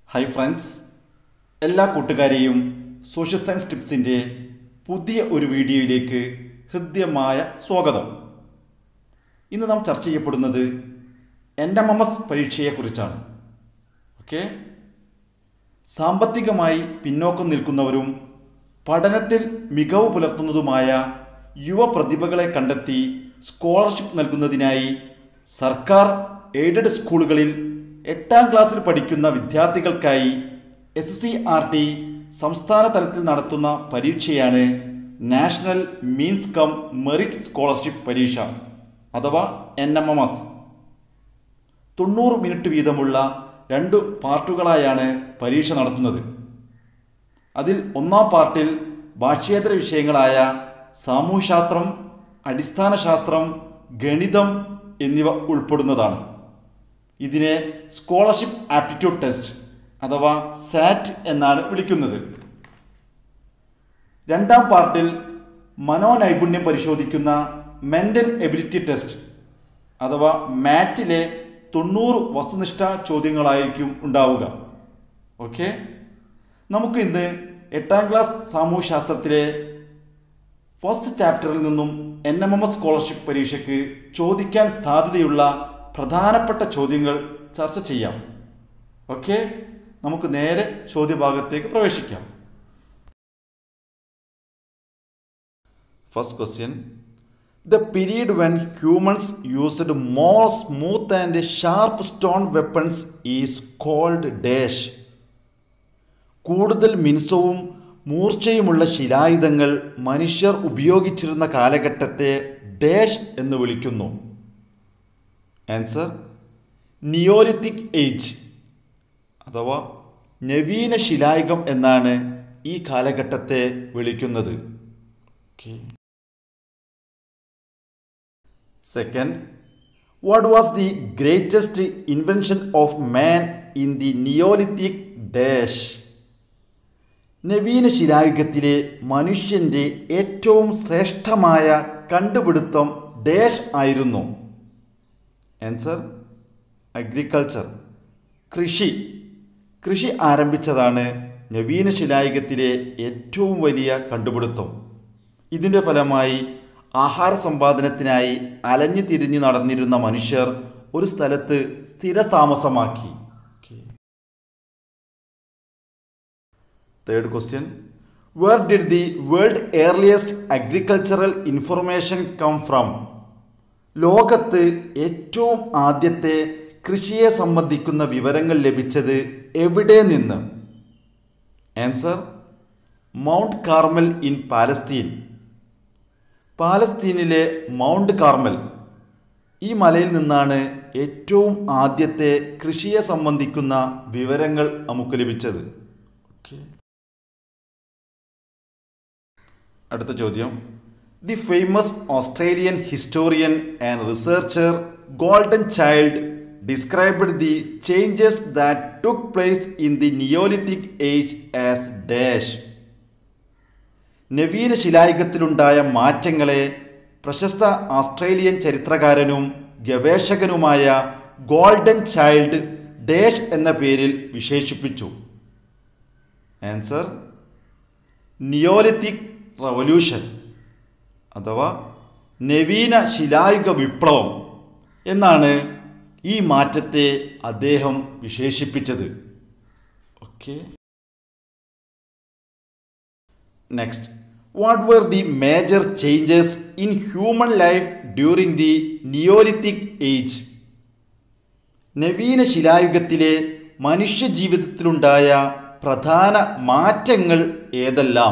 hi friends എല്ലാ കൂട്ടുകാരെയും social science ടിപ്സിൻ്റെ പുതിയ ഒരു വീഡിയോയിലേക്ക് ഹൃദ്യമായ സ്വാഗതം ഇന്ന് നാം ചർച്ച ചെയ്യപ്പെടുന്നത് എൻ എം എം എസ് പരീക്ഷയെക്കുറിച്ചാണ് ഓക്കെ സാമ്പത്തികമായി പിന്നോക്കം നിൽക്കുന്നവരും പഠനത്തിൽ മികവ് പുലർത്തുന്നതുമായ യുവ പ്രതിഭകളെ കണ്ടെത്തി സ്കോളർഷിപ്പ് നൽകുന്നതിനായി സർക്കാർ എയ്ഡഡ് സ്കൂളുകളിൽ എട്ടാം ക്ലാസ്സിൽ പഠിക്കുന്ന വിദ്യാർത്ഥികൾക്കായി എസ് സി ആർ ടി സംസ്ഥാന തലത്തിൽ നടത്തുന്ന പരീക്ഷയാണ് national means cum merit scholarship പരീക്ഷ അഥവാ എൻ എം എം എസ് തൊണ്ണൂറ് മിനിറ്റ് വീതമുള്ള രണ്ട് പാർട്ടുകളായാണ് പരീക്ഷ നടത്തുന്നത് അതിൽ ഒന്നാം പാർട്ടിൽ ഭാഷ്യേതര വിഷയങ്ങളായ സാമൂഹ്യശാസ്ത്രം അടിസ്ഥാന ശാസ്ത്രം ഗണിതം എന്നിവ ഉൾപ്പെടുന്നതാണ് ഇതിനെ സ്കോളർഷിപ്പ് ആപ്റ്റിറ്റ്യൂഡ് ടെസ്റ്റ് അഥവാ സാറ്റ് എന്നാണ് വിളിക്കുന്നത് രണ്ടാം പാർട്ടിൽ മനോനൈപുണ്യം പരിശോധിക്കുന്ന മെൻ്റൽ എബിലിറ്റി ടെസ്റ്റ് അഥവാ മാറ്റിലെ തൊണ്ണൂറ് വസ്തുനിഷ്ഠ ചോദ്യങ്ങളായിരിക്കും ഉണ്ടാവുക ഓക്കെ നമുക്ക് ഇന്ന് എട്ടാം ക്ലാസ് സാമൂഹ്യശാസ്ത്രത്തിലെ ഫസ്റ്റ് ചാപ്റ്ററിൽ നിന്നും N M M S scholarship പരീക്ഷയ്ക്ക് ചോദിക്കാൻ സാധ്യതയുള്ള പ്രധാനപ്പെട്ട ചോദ്യങ്ങൾ ചർച്ച ചെയ്യാം ഓക്കെ നമുക്ക് നേരെ ചോദ്യഭാഗത്തേക്ക് പ്രവേശിക്കാം first question the period when humans used more smooth and sharp stone weapons is called dash കൂടുതൽ മിനുസവും മൂർച്ചയുമുള്ള ശിലായുധങ്ങൾ മനുഷ്യർ ഉപയോഗിച്ചിരുന്ന കാലഘട്ടത്തെ ഡാഷ് എന്ന് വിളിക്കുന്നു ആൻസർ നിയോലിത്തിക് ഏജ് അഥവാ നവീന ശിലായുഗം എന്നാണ് ഈ കാലഘട്ടത്തെ വിളിക്കുന്നത് second what was the greatest invention of man in the neolithic dash നവീന ശിലായുഗത്തിലെ മനുഷ്യൻ്റെ ഏറ്റവും ശ്രേഷ്ഠമായ കണ്ടുപിടുത്തം ഡാഷ് ആയിരുന്നു ആൻസർ അഗ്രികൾച്ചർ കൃഷി കൃഷി ആരംഭിച്ചതാണ് നവീന ശിലായുഗത്തിലെ ഏറ്റവും വലിയ കണ്ടുപിടുത്തം ഇതിൻ്റെ ഫലമായി ആഹാര സമ്പാദനത്തിനായി അലഞ്ഞു തിരിഞ്ഞു നടന്നിരുന്ന മനുഷ്യർ ഒരു സ്ഥലത്ത് സ്ഥിരതാമസമാക്കി third question where did the world earliest agricultural information come from ലോകത്ത് ഏറ്റവും ആദ്യത്തെ കൃഷിയെ സംബന്ധിക്കുന്ന വിവരങ്ങൾ ലഭിച്ചത് എവിടെ നിന്ന് answer Mount Carmel in Palestine പാലസ്തീനിലെ മൗണ്ട് കാർമൽ ഈ മലയിൽ നിന്നാണ് ഏറ്റവും ആദ്യത്തെ കൃഷിയെ സംബന്ധിക്കുന്ന വിവരങ്ങൾ നമുക്ക് ലഭിച്ചത് അടുത്ത ചോദ്യം the famous Australian historian and researcher Gordon Childe described the changes that took place in the neolithic age as dash നവീന ശിലായുഗത്തിലുണ്ടായ മാറ്റങ്ങളെ പ്രശസ്ത ഓസ്ട്രേലിയൻ ചരിത്രകാരനും ഗവേഷകനുമായ ഗോൾഡൻ ചൈൽഡ് ഡേഷ് എന്ന പേരിൽ വിശേഷിപ്പിച്ചു ആൻസർ നിയോലിത്തിക് റവല്യൂഷൻ അഥവാ നവീന ശിലായുഗ വിപ്ലവം എന്നാണ് ഈ മാറ്റത്തെ അദ്ദേഹം വിശേഷിപ്പിച്ചത് okay next what were the major changes in human life during the neolithic age നവീന ശിലായുഗത്തിലെ മനുഷ്യജീവിതത്തിലുണ്ടായ പ്രധാന മാറ്റങ്ങൾ ഏതെല്ലാം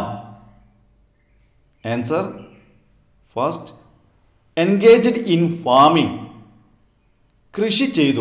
answer first engaged in farming കൃഷി ചെയ്തു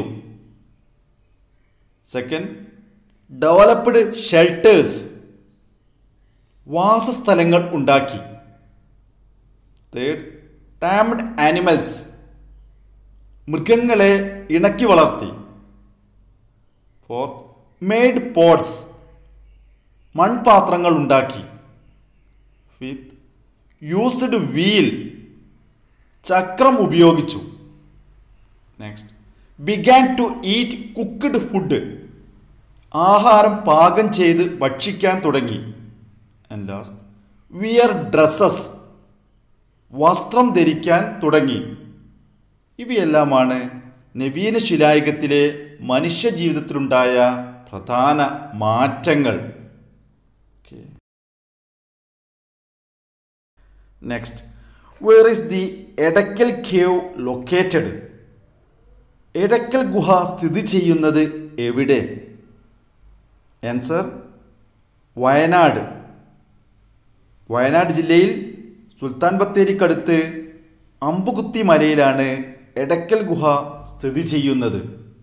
സെക്കൻഡ് ഡെവലപ്ഡ് ഷെൽട്ടേഴ്സ് വാസസ്ഥലങ്ങൾ ഉണ്ടാക്കി തേർഡ് ടാംഡ് ആനിമൽസ് മൃഗങ്ങളെ ഇണക്കി വളർത്തി ഫോർത്ത് മെയ്ഡ് പോട്ട്സ് മൺപാത്രങ്ങൾ ഉണ്ടാക്കി ഫിഫ്ത്ത് യൂസ്ഡ് വീൽ ചക്രം ഉപയോഗിച്ചു next began to eat cooked food ആഹാരം പാകം ചെയ്ത് ഭക്ഷിക്കാൻ തുടങ്ങി ആൻഡ് ലാസ്റ്റ് വിയർ ഡ്രസ്സസ് വസ്ത്രം ധരിക്കാൻ തുടങ്ങി ഇവയെല്ലാമാണ് നവീന ശിലായുഗത്തിലെ മനുഷ്യ ജീവിതത്തിലുണ്ടായ പ്രധാന മാറ്റങ്ങൾ next where is the Edakkal cave located Edakkal ഗുഹ സ്ഥിതി ചെയ്യുന്നത് എവിടെ ആൻസർ വയനാട് വയനാട് ജില്ലയിൽ സുൽത്താൻ ബത്തേരിക്കടുത്ത് അമ്പുകുത്തി മലയിലാണ് എടക്കൽ ഗുഹ സ്ഥിതി ചെയ്യുന്നത്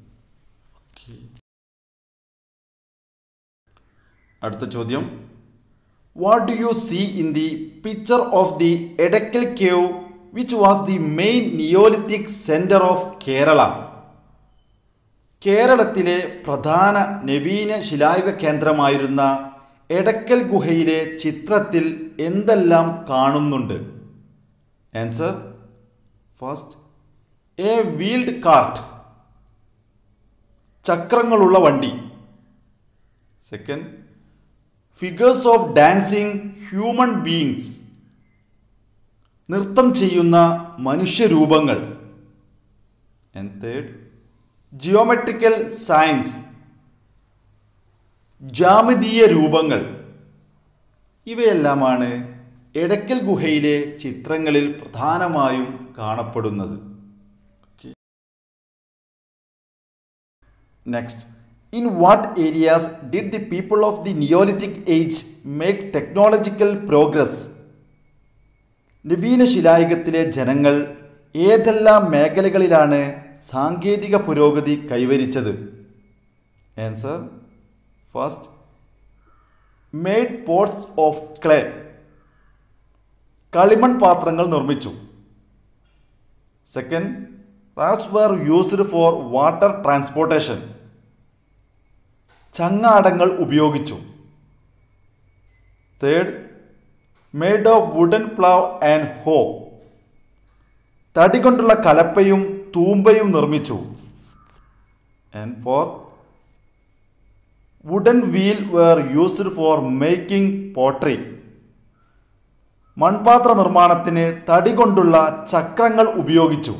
അടുത്ത ചോദ്യം what do you see in the picture of the Edakkal cave which was the main neolithic centre of Kerala കേരളത്തിലെ പ്രധാന നവീന ശിലായുഗ കേന്ദ്രമായിരുന്ന എടക്കൽ ഗുഹയിലെ ചിത്രത്തിൽ എന്തെല്ലാം കാണുന്നുണ്ട് answer first a wheeled cart ചക്രങ്ങളുള്ള വണ്ടി second figures of dancing human beings നൃത്തം ചെയ്യുന്ന മനുഷ്യരൂപങ്ങൾ ആൻഡ് തേർഡ് ജിയോമെട്രിക്കൽ സയൻസ് ജാമിതീയ രൂപങ്ങൾ ഇവയെല്ലാമാണ് എടക്കൽ ഗുഹയിലെ ചിത്രങ്ങളിൽ പ്രധാനമായും കാണപ്പെടുന്നത് next in what areas did the people of the neolithic age make technological progress നവീന ശിലായുഗത്തിലെ ജനങ്ങൾ ഏതെല്ലാം മേഖലകളിലാണ് സാങ്കേതിക പുരോഗതി കൈവരിച്ചത് answer first made pots of clay കളിമൺ പാത്രങ്ങൾ നിർമ്മിച്ചു second rafts were used for water transportation ചങ്ങാടങ്ങൾ ഉപയോഗിച്ചു third made of wooden plough and hoe തടി കൊണ്ടുള്ള കലപ്പയും തൂമ്പയും നിർമ്മിച്ചു and four wooden wheel were used for making pottery മൺപാത്ര നിർമ്മാണത്തിന് തടി കൊണ്ടുള്ള ചക്രങ്ങൾ ഉപയോഗിച്ചു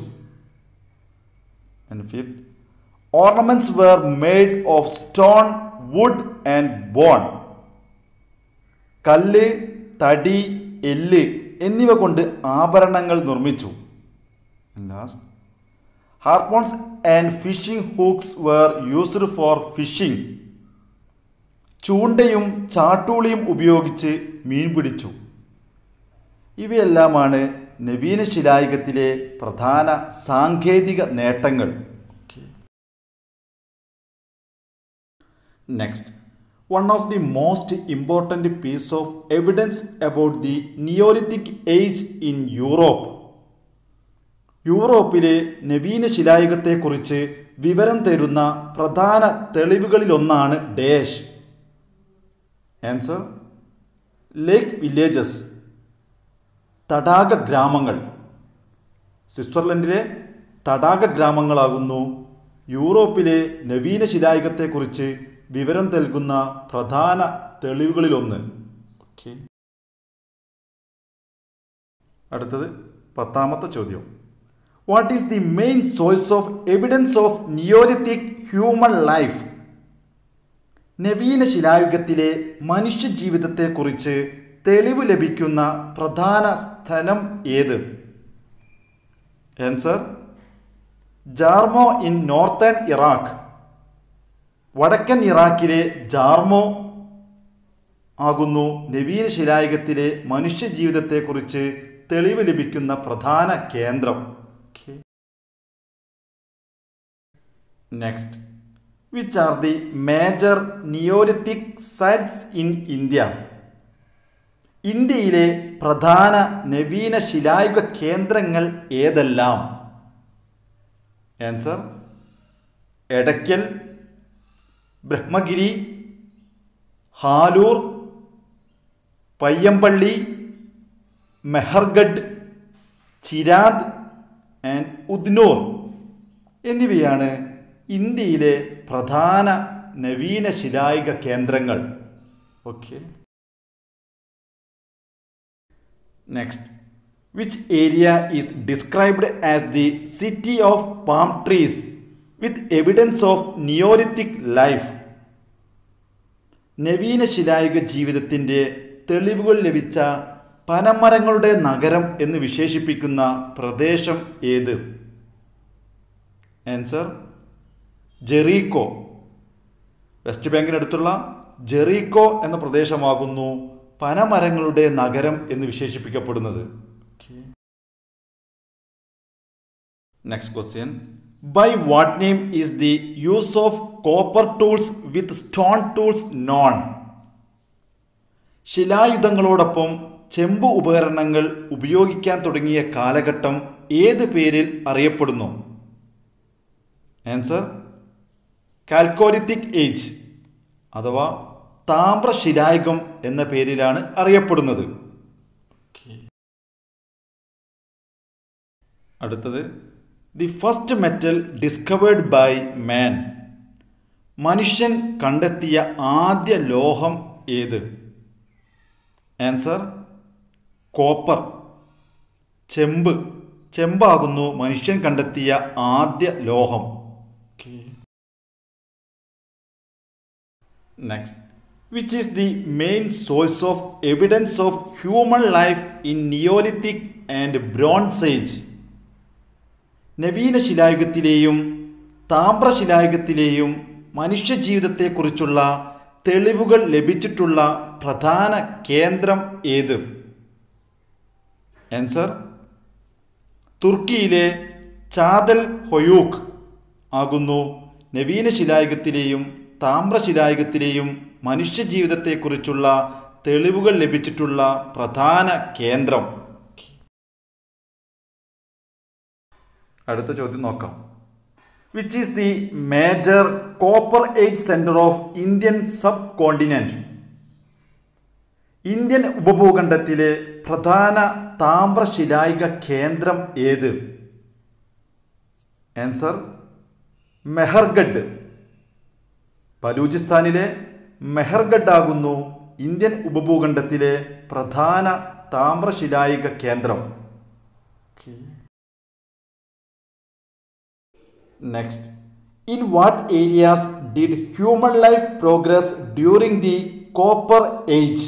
and fifth ornaments were made of stone wood and bone കല്ല് തടി എല്ല് എന്നിവ കൊണ്ട് ആഭരണങ്ങൾ നിർമ്മിച്ചു last harpoons and fishing hooks were used for fishing ചൂണ്ടയും ചാട്ടൂളിയും ഉപയോഗിച്ച് മീൻ പിടിച്ചു ഇവയെല്ലാമാണ് നവീന ശിലായുഗത്തിലെ പ്രധാന സാങ്കേതിക നേട്ടങ്ങൾ next one of the most important piece of evidence about the neolithic age in Europe യൂറോപ്പിലെ നവീന ശിലായുഗത്തെക്കുറിച്ച് വിവരം തരുന്ന പ്രധാന തെളിവുകളിലൊന്നാണ് ഡേഷ് ആൻസർ ലേക്ക് വില്ലേജസ് തടാക ഗ്രാമങ്ങൾ സ്വിറ്റ്സർലൻഡിലെ തടാക ഗ്രാമങ്ങളാകുന്നു യൂറോപ്പിലെ നവീന ശിലായുഗത്തെക്കുറിച്ച് വിവരം നൽകുന്ന പ്രധാന തെളിവുകളിലൊന്ന് ഓക്കെ അടുത്തത് പത്താമത്തെ ചോദ്യം what is the main source of evidence of neolithic human life നവീന ശിലായുഗത്തിലെ മനുഷ്യ ജീവിതത്തെക്കുറിച്ച് തെളിവ് ലഭിക്കുന്ന പ്രധാന സ്ഥലം ഏത് answer Jarmo in northern Iraq വടക്കൻ ഇറാഖിലെ ജാർമോ ആകുന്നു നവീന ശിലായുഗത്തിലെ മനുഷ്യ ജീവിതത്തെക്കുറിച്ച് തെളിവ് ലഭിക്കുന്ന പ്രധാന കേന്ദ്രം next which are the major neolithic sites in India ഇന്ത്യയിലെ പ്രധാന നവീന ശിലായുഗ കേന്ദ്രങ്ങൾ ഏതെല്ലാം ആൻസർ എടയ്ക്കൽ ബ്രഹ്മഗിരി ഹാലൂർ പയ്യമ്പള്ളി മെഹർഗഡ് ചിരാദ് ആൻഡ് ഉദ്നൂർ എന്നിവയാണ് ഇന്ത്യയിലെ പ്രധാന നവീന ശിലായിക കേന്ദ്രങ്ങൾ okay next which area is described as the city of palm trees with evidence of neolithic life നവീന ശിലായുഗ ജീവിതത്തിൻ്റെ തെളിവുകൾ ലഭിച്ച പനമരങ്ങളുടെ നഗരം എന്ന് വിശേഷിപ്പിക്കുന്ന പ്രദേശം ഏത് ആൻസർ ജെറീക്കോ വെസ്റ്റ് ബാങ്കിനടുത്തുള്ള ജെറീക്കോ എന്ന പ്രദേശമാകുന്നു പനമരങ്ങളുടെ നഗരം എന്ന് വിശേഷിപ്പിക്കപ്പെടുന്നത് next question by what name is the use of copper tools with stone tools known ശിലായുധങ്ങളോടൊപ്പം ചെമ്പ് ഉപകരണങ്ങൾ ഉപയോഗിക്കാൻ തുടങ്ങിയ കാലഘട്ടം ഏത് പേരിൽ അറിയപ്പെടുന്നു ആൻസർ കാൽക്കോലിത്തിക് ഏജ് അഥവാ താമ്രശിലായുഗം എന്ന പേരിലാണ് അറിയപ്പെടുന്നത് അടുത്തത് the first metal discovered by man മനുഷ്യൻ കണ്ടെത്തിയ ആദ്യ ലോഹം ഏത് ആൻസർ കോപ്പർ ചെമ്പ് ചെമ്പാകുന്നു മനുഷ്യൻ കണ്ടെത്തിയ ആദ്യ ലോഹം next which is the main source of evidence of human life in neolithic and bronze age നവീന ശിലായുഗത്തിലെയും താമ്രശിലായുഗത്തിലെയും മനുഷ്യജീവിതത്തെക്കുറിച്ചുള്ള തെളിവുകൾ ലഭിച്ചിട്ടുള്ള പ്രധാന കേന്ദ്രം ഏത് ആൻസർ തുർക്കിയിലെ ചാദൽ ഹൊയൂക്ക് ആകുന്നു നവീന ശിലായുഗത്തിലെയും താമ്രശിലായുഗത്തിലെയും മനുഷ്യജീവിതത്തെക്കുറിച്ചുള്ള തെളിവുകൾ ലഭിച്ചിട്ടുള്ള പ്രധാന കേന്ദ്രം അടുത്ത ചോദ്യം നോക്കാം which is the major copper age centre of Indian subcontinent Indian ഉപഭൂഖണ്ഡത്തിലെ പ്രധാന താമ്രശിലായിക കേന്ദ്രം ഏത് ആൻസർ മെഹർഗഡ് ബലൂചിസ്ഥാനിലെ മെഹർഗഡ് ആകുന്നു ഇന്ത്യൻ ഉപഭൂഖണ്ഡത്തിലെ പ്രധാന താമ്രശിലായിക കേന്ദ്രം next in what areas did human life progress during the copper age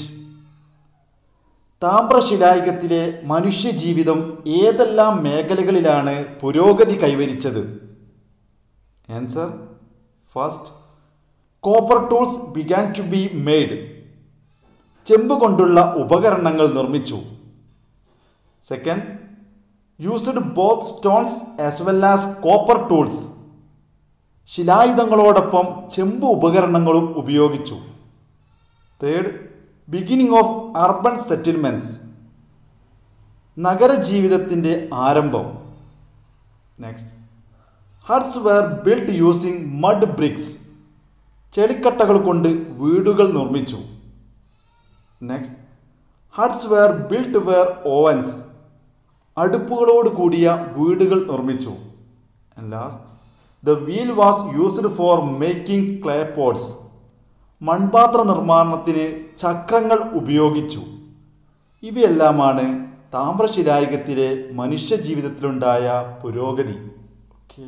താമ്രശിലായുഗത്തിലെ മനുഷ്യജീവിതം ഏതെല്ലാം മേഖലകളിലാണ് പുരോഗതി കൈവരിച്ചത് answer first copper tools began to be made ചെമ്പ് കൊണ്ടുള്ള ഉപകരണങ്ങൾ നിർമ്മിച്ചു second used both stones as well as copper tools ശിലായുധങ്ങളോടൊപ്പം ചെമ്പ് ഉപകരണങ്ങളും ഉപയോഗിച്ചു third beginning of urban settlements നഗരജീവിതത്തിൻ്റെ ആരംഭം next huts were built using mud bricks ചെളിക്കട്ടകൾ കൊണ്ട് വീടുകൾ നിർമ്മിച്ചു next huts were built wear Owens അടുപ്പുകളോട് കൂടിയ വീടുകൾ നിർമ്മിച്ചു and last the wheel was used for making clay pots മൺപാത്ര നിർമ്മാണത്തിന് ചക്രങ്ങൾ ഉപയോഗിച്ചു ഇവയെല്ലാമാണ് താമ്രശിലായുഗത്തിലെ മനുഷ്യജീവിതത്തിലുണ്ടായ പുരോഗതി okay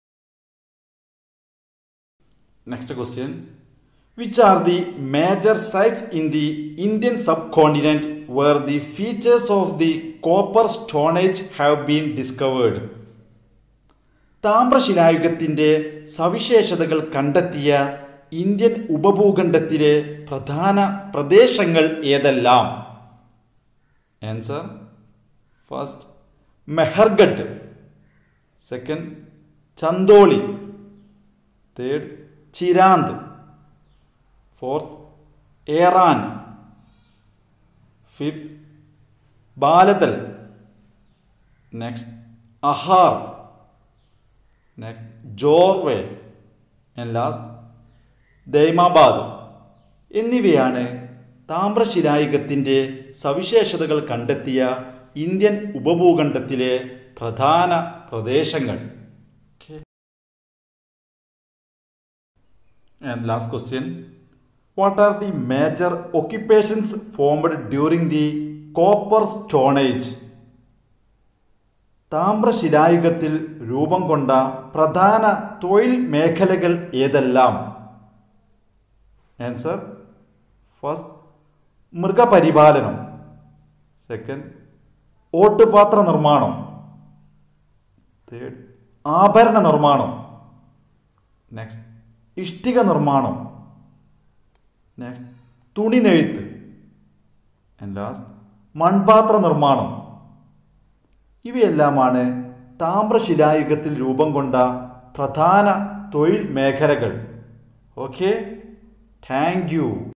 next question which are the major sites in the Indian subcontinent where the features of the copper stone age have been discovered താമ്രശിലായുഗത്തിൻ്റെ സവിശേഷതകൾ കണ്ടെത്തിയ ഇന്ത്യൻ ഉപഭൂഖണ്ഡത്തിലെ പ്രധാന പ്രദേശങ്ങൾ ഏതെല്ലാം answer first Mehrgarh second Chandoli third Chirand fourth Eran fifth Balathal next Ahar next Jorwe and last Daimabad എന്നിവയാണ് താമ്രശിലായുഗത്തിൻ്റെ സവിശേഷതകൾ കണ്ടെത്തിയ ഇന്ത്യൻ ഉപഭൂഖണ്ഡത്തിലെ പ്രധാന പ്രദേശങ്ങൾ and last question what are the major occupations formed during the copper stone age താമ്രശിലായുഗത്തിൽ രൂപം കൊണ്ട പ്രധാന തൊഴിൽ മേഖലകൾ ഏതെല്ലാം ആൻസർ ഫസ്റ്റ് മൃഗപരിപാലനം സെക്കൻഡ് ഓട്ടുപാത്ര നിർമ്മാണം തേർഡ് ആഭരണ നിർമ്മാണം നെക്സ്റ്റ് ഇഷ്ടിക നിർമ്മാണം നെക്സ്റ്റ് തുണി നെയ്ത്ത് ആൻഡ് ലാസ്റ്റ് മൺപാത്ര നിർമ്മാണം ഇവയെല്ലാമാണ് താമ്രശിലായുഗത്തിൽ രൂപം കൊണ്ട പ്രധാന തൊഴിൽ മേഖലകൾ ഓക്കെ താങ്ക് യു